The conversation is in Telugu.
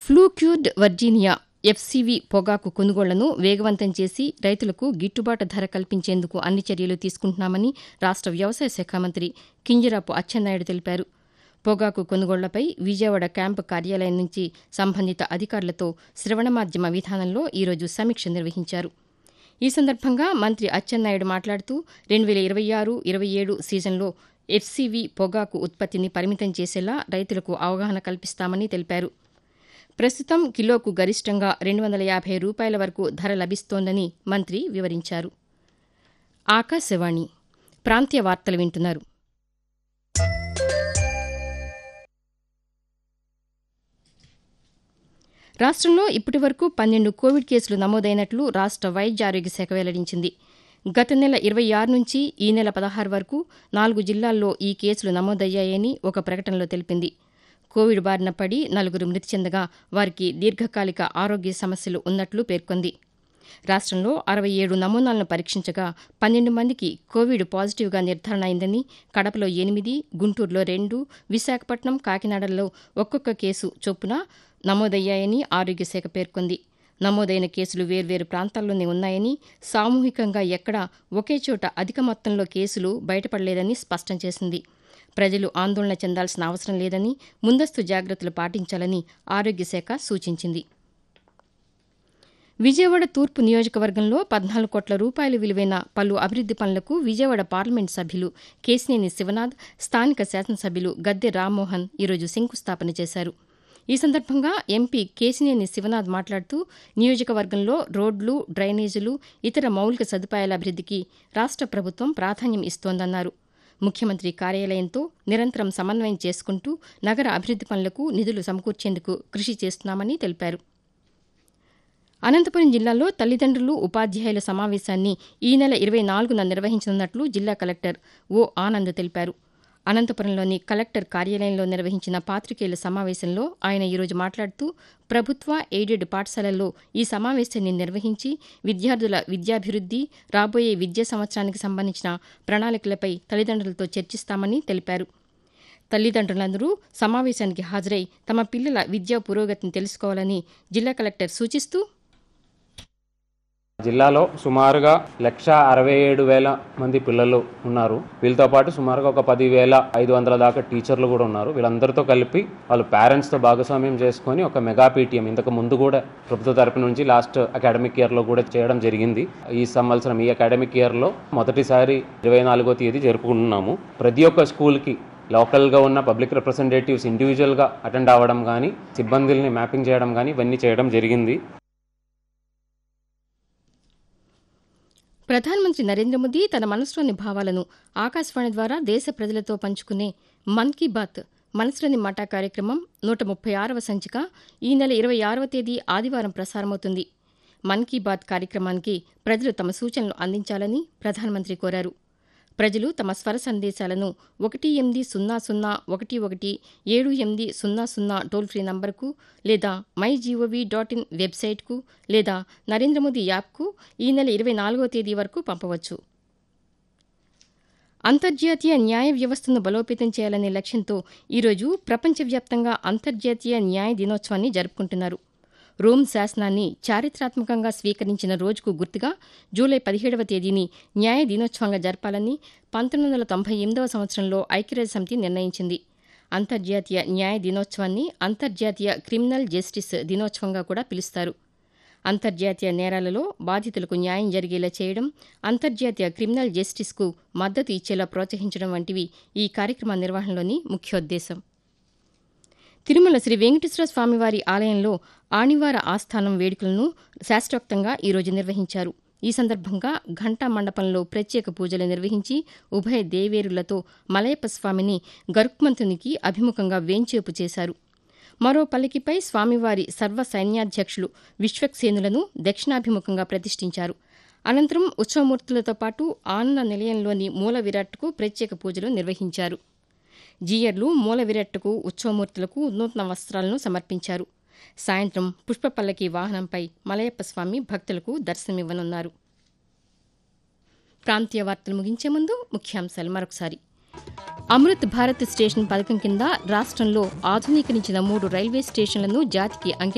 ఫ్లూక్యూర్డ్ వర్జీనియా ఎఫ్సీవీ పొగాకు కొనుగోళ్లను వేగవంతం చేసి రైతులకు గిట్టుబాటు ధర కల్పించేందుకు అన్ని చర్యలు తీసుకుంటున్నామని రాష్ట వ్యవసాయ శాఖ మంత్రి కింజరాపు అచ్చెన్నాయుడు తెలిపారు పొగాకు కొనుగోళ్లపై విజయవాడ క్యాంపు కార్యాలయం నుంచి సంబంధిత అధికారులతో శ్రవణ మాధ్యమ విధానంలో ఈరోజు సమీక్ష నిర్వహించారు ఈ సందర్భంగా మంత్రి అచ్చెన్నాయుడు మాట్లాడుతూ రెండు వేల ఇరవై ఆరు ఇరవై ఏడు సీజన్లో ఎఫ్సీవీ పొగాకు ఉత్పత్తిని పరిమితం చేసేలా రైతులకు అవగాహన కల్పిస్తామని తెలిపారు ప్రస్తుతం కిలోకు గరిష్టంగా రెండు వందల యాభై రూపాయల వరకు ధర లభిస్తోందని మంత్రి వివరించారు ఆకాశవాణి ప్రాంతీయ వార్తలు వింటున్నారు రాష్ట్రంలో ఇప్పటి వరకు పన్నెండు కోవిడ్ కేసులు నమోదైనట్లు రాష్ట్ర వైద్య ఆరోగ్య శాఖ వెల్లడించింది గత నెల ఇరవై ఆరు నుంచి ఈ నెల పదహారు వరకు నాలుగు జిల్లాల్లో ఈ కేసులు నమోదయ్యాయని ఒక ప్రకటనలో తెలిపింది కోవిడ్ బారిన పడి నలుగురు మృతి చెందగా వారికి దీర్ఘకాలిక ఆరోగ్య సమస్యలు ఉన్నట్లు పేర్కొంది రాష్ట్రంలో అరవై ఏడు నమూనాలను పరీక్షించగా పన్నెండు మందికి కోవిడ్ పాజిటివ్గా నిర్ధారణ అయిందని కడపలో ఎనిమిది గుంటూరులో రెండు విశాఖపట్నం కాకినాడలో ఒక్కొక్క కేసు చొప్పున నమోదయ్యాయని ఆరోగ్య శాఖ పేర్కొంది నమోదైన కేసులు వేర్వేరు ప్రాంతాల్లోనే ఉన్నాయని సామూహికంగా ఎక్కడా ఒకే చోట అధిక మొత్తంలో కేసులు బయటపడలేదని స్పష్టం చేసింది ప్రజలు ఆందోళన చెందాల్సిన అవసరం లేదని ముందస్తు జాగ్రత్తలు పాటించాలని ఆరోగ్య శాఖ సూచించింది విజయవాడ తూర్పు నియోజకవర్గంలో పద్నాలుగు కోట్ల రూపాయల విలువైన పలు అభివృద్ది పనులకు విజయవాడ పార్లమెంట్ సభ్యులు కేశినేని శివనాథ్ స్థానిక శాసనసభ్యులు గద్దె రామ్మోహన్ ఈరోజు శంకుస్థాపన చేశారు ఈ సందర్భంగా ఎంపీ కేశినేని శివనాథ్ మాట్లాడుతూ నియోజకవర్గంలో రోడ్లు డ్రైనేజీలు ఇతర మౌలిక సదుపాయాల అభివృద్దికి రాష్ట ప్రభుత్వం ప్రాధాన్యం ఇస్తోందన్నారు ముఖ్యమంత్రి కార్యాలయంతో నిరంతరం సమన్వయం చేసుకుంటూ నగర అభివృద్ది పనులకు నిధులు సమకూర్చేందుకు కృషి చేస్తున్నామని తెలిపారు అనంతపురం జిల్లాలో తల్లిదండ్రులు ఉపాధ్యాయుల సమావేశాన్ని ఈ నెల ఇరవై నాలుగున నిర్వహించనున్నట్లు జిల్లా కలెక్టర్ ఓ ఆనంద్ తెలిపారు అనంతపురంలోని కలెక్టర్ కార్యాలయంలో నిర్వహించిన పాతికేయుల సమావేశంలో ఆయన ఈరోజు మాట్లాడుతూ ప్రభుత్వ ఎయిడెడ్ పాఠశాలల్లో ఈ సమావేశాన్ని నిర్వహించి విద్యార్థుల విద్యాభివృద్ది రాబోయే విద్యా సంవత్సరానికి సంబంధించిన ప్రణాళికలపై తల్లిదండ్రులతో చర్చిస్తామని తెలిపారు తల్లిదండ్రులందరూ సమావేశానికి హాజరై తమ పిల్లల విద్యా పురోగతిని తెలుసుకోవాలని జిల్లా కలెక్టర్ సూచిస్తూ జిల్లాలో సుమారుగా లక్ష అరవై ఏడు వేల మంది పిల్లలు ఉన్నారు వీళ్ళతో పాటు సుమారుగా ఒక పది వేల ఐదు వందల దాకా టీచర్లు కూడా ఉన్నారు వీళ్ళందరితో కలిపి వాళ్ళు పేరెంట్స్తో భాగస్వామ్యం చేసుకొని ఒక మెగా పీటీఎం ఇంతకు ముందు కూడా ప్రభుత్వ తరపు నుంచి లాస్ట్ అకాడమిక్ ఇయర్లో కూడా చేయడం జరిగింది ఈ సంవత్సరం ఈ అకాడమిక్ ఇయర్లో మొదటిసారి ఇరవై నాలుగో తేదీ జరుపుకుంటున్నాము ప్రతి ఒక్క స్కూల్కి లోకల్గా ఉన్న పబ్లిక్ రిప్రజెంటేటివ్స్ ఇండివిజువల్గా అటెండ్ అవ్వడం కానీ సిబ్బందుల్ని మ్యాపింగ్ చేయడం కానీ ఇవన్నీ చేయడం జరిగింది ప్రధానమంత్రి నరేంద్ర మోదీ తన మనసులోని భావాలను ఆకాశవాణి ద్వారా దేశ ప్రజలతో పంచుకునే మన్ కీ బాత్ మనసులోని మాట కార్యక్రమం నూట ముప్పై ఆరవ సంచిక ఈ నెల ఇరవై ఆరవ తేదీ ఆదివారం ప్రసారమవుతుంది మన్ కీ బాత్ కార్యక్రమానికి ప్రజలు తమ సూచనలు అందించాలని ప్రధానమంత్రి కోరారు ప్రజలు తమ స్వర సందేశాలను ఒకటి ఎనిమిది సున్నా సున్నా ఒకటి ఒకటి ఏడు ఎనిమిది సున్నా సున్నా టోల్ ఫ్రీ నంబర్కు లేదా మై జీఓవీ డాట్ ఇన్ వెబ్సైట్కు లేదా నరేంద్ర మోదీ యాప్కు ఈ నెల ఇరవై నాలుగవ తేదీ వరకు పంపవచ్చు అంతర్జాతీయ న్యాయ వ్యవస్థను బలోపేతం చేయాలనే లక్ష్యంతో ఈరోజు ప్రపంచవ్యాప్తంగా అంతర్జాతీయ న్యాయ దినోత్సవాన్ని జరుపుకుంటున్నారు రోమ్ శాసనాన్ని చారిత్రాత్మకంగా స్వీకరించిన రోజుకు గుర్తుగా జూలై పదిహేడవ తేదీని న్యాయ దినోత్సవంగా జరపాలని పంతొమ్మిది వందల తొంభై ఎనిమిదవ సంవత్సరంలో ఐక్యరాజ్య సమితి నిర్ణయించింది అంతర్జాతీయ న్యాయ దినోత్సవాన్ని అంతర్జాతీయ క్రిమినల్ జస్టిస్ దినోత్సవంగా కూడా పిలుస్తారు అంతర్జాతీయ నేరాలలో బాధితులకు న్యాయం జరిగేలా చేయడం అంతర్జాతీయ క్రిమినల్ జస్టిస్కు మద్దతు ఇచ్చేలా ప్రోత్సహించడం వంటివి ఈ కార్యక్రమ నిర్వహణలోని ముఖ్యోద్దేశం తిరుమల శ్రీ వెంకటేశ్వర స్వామివారి ఆలయంలో ఆణివార ఆస్థానం వేడుకలను శాస్త్రోక్తంగా ఈరోజు నిర్వహించారు ఈ సందర్భంగా ఘంటా మండపంలో ప్రత్యేక పూజలు నిర్వహించి ఉభయ దేవేరులతో మలయప్ప స్వామిని గరుక్మంతునికి అభిముఖంగా వేంచేపు చేశారు మరో పల్లకిపై స్వామివారి సర్వ సైన్యాధ్యక్షులు విశ్వక్సేనులను దక్షిణాభిముఖంగా ప్రతిష్ఠించారు అనంతరం ఉత్సవమూర్తులతో పాటు ఆనంద నిలయంలోని మూల విరాట్కు ప్రత్యేక పూజలు నిర్వహించారు జీయర్లు మూల విరట్టుకు ఉత్సవమూర్తులకు నూతన వస్త్రాలను సమర్పించారు సాయంత్రం పుష్పపల్లకి వాహనంపై మలయప్ప స్వామి భక్తులకు దర్శనమివ్వనున్నారు ప్రాంతీయ వార్తలు ముగించే ముందు ముఖ్యాంశాలు మరొకసారి అమృత్ భారత్ స్టేషన్ పథకం కింద రాష్ట్రంలో ఆధునీకరించిన మూడు రైల్వే స్టేషన్లను జాతికి అంకితం